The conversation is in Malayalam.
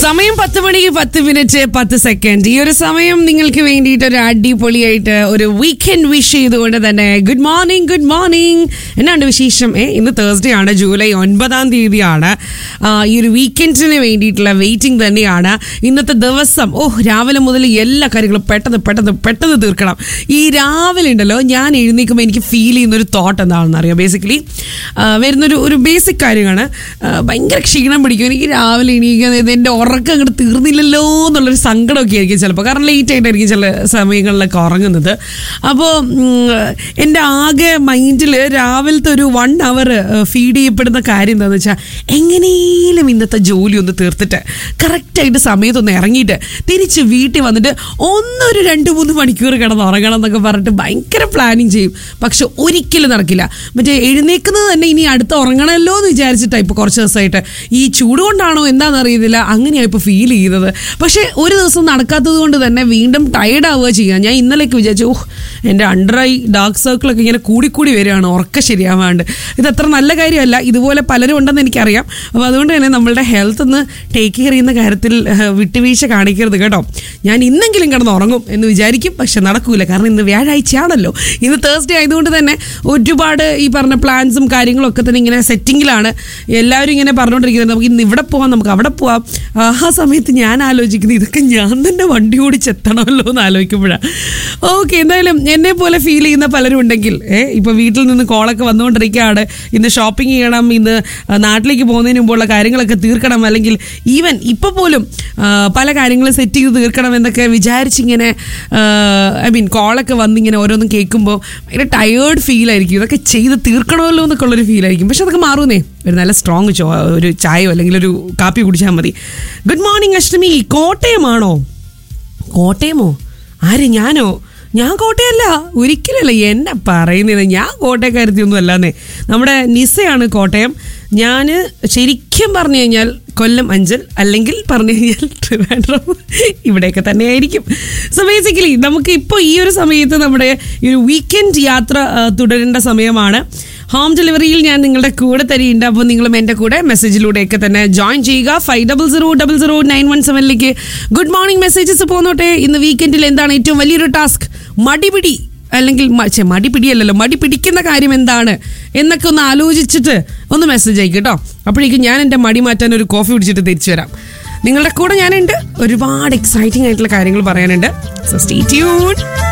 സമയം പത്ത് മണിക്ക് പത്ത് മിനിറ്റ് പത്ത് സെക്കൻഡ് ഈ ഒരു സമയം നിങ്ങൾക്ക് വേണ്ടിയിട്ട് ഒരു അടിപൊളിയായിട്ട് ഒരു വീക്കെൻഡ് വിഷ് ചെയ്തുകൊണ്ട് തന്നെ ഗുഡ് മോർണിംഗ് ഗുഡ് മോർണിംഗ് എന്നാണ് വിശേഷം ഏ ഇന്ന് തേഴ്സ്ഡേ ആണ് ജൂലൈ ഒൻപതാം തീയതിയാണ് ആ, ഈ ഒരു വീക്കെൻഡിന് വേണ്ടിയിട്ടുള്ള വെയിറ്റിംഗ് തന്നെയാണ് ഇന്നത്തെ ദിവസം ഓ രാവിലെ മുതൽ എല്ലാ കാര്യങ്ങളും പെട്ടെന്ന് പെട്ടെന്ന് പെട്ടെന്ന് തീർക്കണം ഈ രാവിലെ ഉണ്ടല്ലോ ഞാൻ എഴുന്നേൽക്കുമ്പോൾ എനിക്ക് ഫീൽ ചെയ്യുന്ന ഒരു തോട്ട് എന്താണെന്ന് അറിയാം ബേസിക്കലി വരുന്നൊരു ഒരു ബേസിക് കാര്യമാണ് ആ, ഭയങ്കര ക്ഷീണം പിടിക്കും എനിക്ക് രാവിലെ എണീക്കുന്നത് എൻ്റെ ഉറക്കം അങ്ങോട്ട് തീർന്നില്ലല്ലോ എന്നുള്ളൊരു സങ്കടമൊക്കെ ആയിരിക്കും ചിലപ്പോൾ കാരണം ലേറ്റ് ആയിട്ടായിരിക്കും ചില സമയങ്ങളിലൊക്കെ ഉറങ്ങുന്നത് അപ്പോൾ എൻ്റെ ആകെ മൈൻഡിൽ രാവിലത്തെ ഒരു വൺ അവർ ഫീഡ് ചെയ്യപ്പെടുന്ന കാര്യം എന്താണെന്ന് വെച്ചാൽ എങ്ങനെയും ഇന്നത്തെ ജോലി ഒന്ന് തീർത്തിട്ട് കറക്റ്റായിട്ട് സമയത്തൊന്ന് ഇറങ്ങിയിട്ട് തിരിച്ച് വീട്ടിൽ വന്നിട്ട് ഒന്നൊരു രണ്ട് മൂന്ന് മണിക്കൂർ കിടന്ന് ഉറങ്ങണം എന്നൊക്കെ പറഞ്ഞിട്ട് ഭയങ്കര പ്ലാനിങ് ചെയ്യും പക്ഷെ ഒരിക്കലും നടക്കില്ല മറ്റേ എഴുന്നേക്കുന്നത് തന്നെ ഇനി അടുത്ത് ഉറങ്ങണമല്ലോ എന്ന് വിചാരിച്ചിട്ടാണ് ഇപ്പോൾ കുറച്ച് ദിവസമായിട്ട് ഈ ചൂട് കൊണ്ടാണോ എന്താണെന്ന് അറിയുന്നില്ല അങ്ങനെയാണ് ഇപ്പോൾ ഫീൽ ചെയ്യുന്നത് പക്ഷേ ഒരു ദിവസം നടക്കാത്തത് കൊണ്ട് തന്നെ വീണ്ടും ടയർഡ് ആവുക ചെയ്യുക ഞാൻ ഇന്നലേക്ക് വിചാരിച്ചു ഓഹ് എൻ്റെ അണ്ടർ ഐ ഡാർക്ക് സർക്കിളൊക്കെ ഇങ്ങനെ കൂടിക്കൂടി വരികയാണ് ഉറക്കം ശരിയാവാണ്ട് ഇത് അത്ര നല്ല കാര്യമല്ല ഇതുപോലെ പലരും ഉണ്ടെന്ന് എനിക്കറിയാം അപ്പോൾ അതുകൊണ്ട് തന്നെ നമ്മളുടെ ഹെൽത്ത് ഒന്ന് ടേക്ക് കെയർ ചെയ്യുന്ന കാര്യത്തിൽ ഏഹ്, വിട്ടുവീഴ്ച കാണിക്കരുത് കേട്ടോ ഞാൻ ഇന്നെങ്കിലും കിടന്ന് ഉറങ്ങും എന്ന് വിചാരിക്കും പക്ഷെ നടക്കൂല കാരണം ഇന്ന് വ്യാഴാഴ്ചയാണല്ലോ ഇന്ന് തേഴ്സ്ഡേ ആയതുകൊണ്ട് തന്നെ ഒരുപാട് ഈ പറഞ്ഞ പ്ലാൻസും കാര്യങ്ങളും ഒക്കെ തന്നെ ഇങ്ങനെ സെറ്റിങ്ങിലാണ് എല്ലാവരും ഇങ്ങനെ പറഞ്ഞുകൊണ്ടിരിക്കുന്നത് നമുക്ക് ഇന്ന് ഇവിടെ പോവാം നമുക്ക് അവിടെ പോവാം ആ സമയത്ത് ഞാൻ ആലോചിക്കുന്നത് ഇതൊക്കെ ഞാൻ തന്നെ വണ്ടി ഓടിച്ചെത്തണമല്ലോ എന്ന് ആലോചിക്കുമ്പോഴാണ് ഓക്കെ എന്തായാലും എന്നെ പോലെ ഫീൽ ചെയ്യുന്ന പലരും ഉണ്ടെങ്കിൽ ഏഹ് ഇപ്പൊ വീട്ടിൽ നിന്ന് കോളൊക്കെ വന്നുകൊണ്ടിരിക്കുകയാണ് ഇന്ന് ഷോപ്പിംഗ് ചെയ്യണം ഇന്ന് ആ, നാട്ടിലേക്ക് പോകുന്നതിന് മുമ്പുള്ള കാര്യങ്ങളൊക്കെ തീർക്കണം അല്ലെങ്കിൽ ഈവൻ ഇപ്പൊ പോലും ആ, പല കാര്യങ്ങളും സെറ്റ് ചെയ്ത് തീർക്കണം എന്നൊക്കെ വിചാരിച്ചിങ്ങനെ ഐ മീൻ കോളൊക്കെ വന്നിങ്ങനെ ഓരോന്നും കേൾക്കുമ്പോൾ ഭയങ്കര ടയേർഡ് ഫീൽ ആയിരിക്കും ഇതൊക്കെ ചെയ്ത് തീർക്കണമല്ലോ എന്നൊക്കെ ഉള്ളൊരു ഫീൽ ആയിരിക്കും പക്ഷെ അതൊക്കെ മാറുന്നേ ഒരു നല്ല സ്ട്രോങ് ചോ ഒരു ചായയോ അല്ലെങ്കിൽ ഒരു കാപ്പി കുടിച്ചാൽ മതി ഗുഡ് മോർണിംഗ് അഷ്ടമി കോട്ടയമാണോ കോട്ടയമോ ആര് ഞാനോ ഞാൻ കോട്ടയല്ല ഒരിക്കലല്ല എന്നെ പറയുന്നത് ഞാൻ കോട്ടയക്കാരത്തിയൊന്നും അല്ലാന്നേ നമ്മുടെ നിസയാണ് കോട്ടയം ഞാൻ ശരിക്കും പറഞ്ഞു കഴിഞ്ഞാൽ കൊല്ലം അഞ്ചൽ അല്ലെങ്കിൽ പറഞ്ഞു കഴിഞ്ഞാൽ ട്രിവാൻഡ്രം ഇവിടെയൊക്കെ തന്നെയായിരിക്കും സോ ബേസിക്കലി നമുക്ക് ഇപ്പോൾ ഈ ഒരു സമയത്ത് നമ്മുടെ ഈ ഒരു വീക്കെൻഡ് യാത്ര ആ, തുടരേണ്ട സമയമാണ് ഹോം ഡെലിവറിയിൽ ഞാൻ നിങ്ങളുടെ കൂടെ തരിയുണ്ട് അപ്പോൾ നിങ്ങളും എൻ്റെ കൂടെ മെസ്സേജിലൂടെയൊക്കെ തന്നെ ജോയിൻ ചെയ്യുക five double zero double zero nine one സെവനിലേക്ക് ഗുഡ് മോർണിംഗ് മെസ്സേജസ് പോന്നോട്ടെ ഇന്ന് വീക്കെൻഡിൽ എന്താണ് ഏറ്റവും വലിയൊരു ടാസ്ക് മടിപിടി അല്ലെങ്കിൽ മ- ഛെ, മടി പിടിയല്ലല്ലോ മടി പിടിക്കുന്ന കാര്യം എന്താണ് എന്നൊക്കെ ഒന്ന് ആലോചിച്ചിട്ട് ഒന്ന് മെസ്സേജ് അയക്കും കേട്ടോ അപ്പോഴേക്കും ഞാൻ എൻ്റെ മടി മാറ്റാൻ ഒരു കോഫി കുടിച്ചിട്ട് തിരിച്ചു വരാം നിങ്ങളുടെ കൂടെ ഞാനുണ്ട് ഒരുപാട് എക്സൈറ്റിംഗ് ആയിട്ടുള്ള കാര്യങ്ങൾ പറയാനുണ്ട് സോ സ്റ്റേ ട്യൂൺ